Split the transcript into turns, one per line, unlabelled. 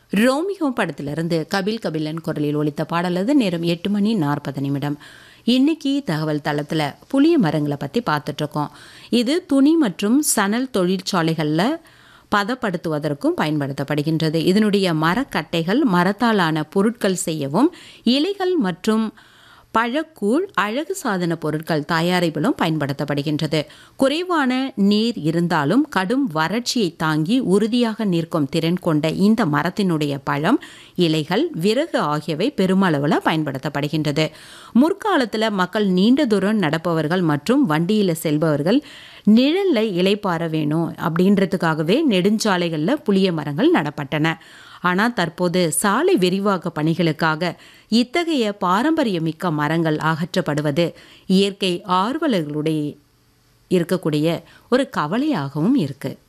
Romeo படத்திலிருந்து கபில் கபிலன் குரலில் ஒலித்த பாடலது நேரம் எட்டு மணி நாற்பது நிமிடம் இன்னைக்கு தகவல் தளத்தில் புளிய மரங்களை பற்றி பார்த்துட்ருக்கோம் இது துணி மற்றும் சணல் தொழிற்சாலைகளில் பதப்படுத்துவதற்கும் பயன்படுத்தப்படுகின்றது இதனுடைய மரக்கட்டைகள் மரத்தாலான பொருட்கள் செய்யவும் இலைகள் மற்றும் பழக்கூழ் அழகு சாதன பொருட்கள் தயாரிப்பிலும் பயன்படுத்தப்படுகின்றது குறைவான நீர் இருந்தாலும் கடும் வறட்சியை தாங்கி உறுதியாக நிற்கும் திறன் கொண்ட இந்த மரத்தினுடைய பழம் இலைகள் விறகு ஆகியவை பெருமளவில் பயன்படுத்தப்படுகின்றது முற்காலத்தில் மக்கள் நீண்ட தூரம் நடப்பவர்கள் மற்றும் வண்டியில் செல்பவர்கள் நிழலில் இலைப்பார வேணும் அப்படின்றதுக்காகவே நெடுஞ்சாலைகளில் புளிய மரங்கள் நடப்பட்டன ஆனால் தற்போது சாலை விரிவாக்க பணிகளுக்காக இத்தகைய பாரம்பரியமிக்க மரங்கள் அகற்றப்படுவது இயற்கை ஆர்வலர்களுடைய இருக்கக்கூடிய ஒரு கவலையாகவும் இருக்குது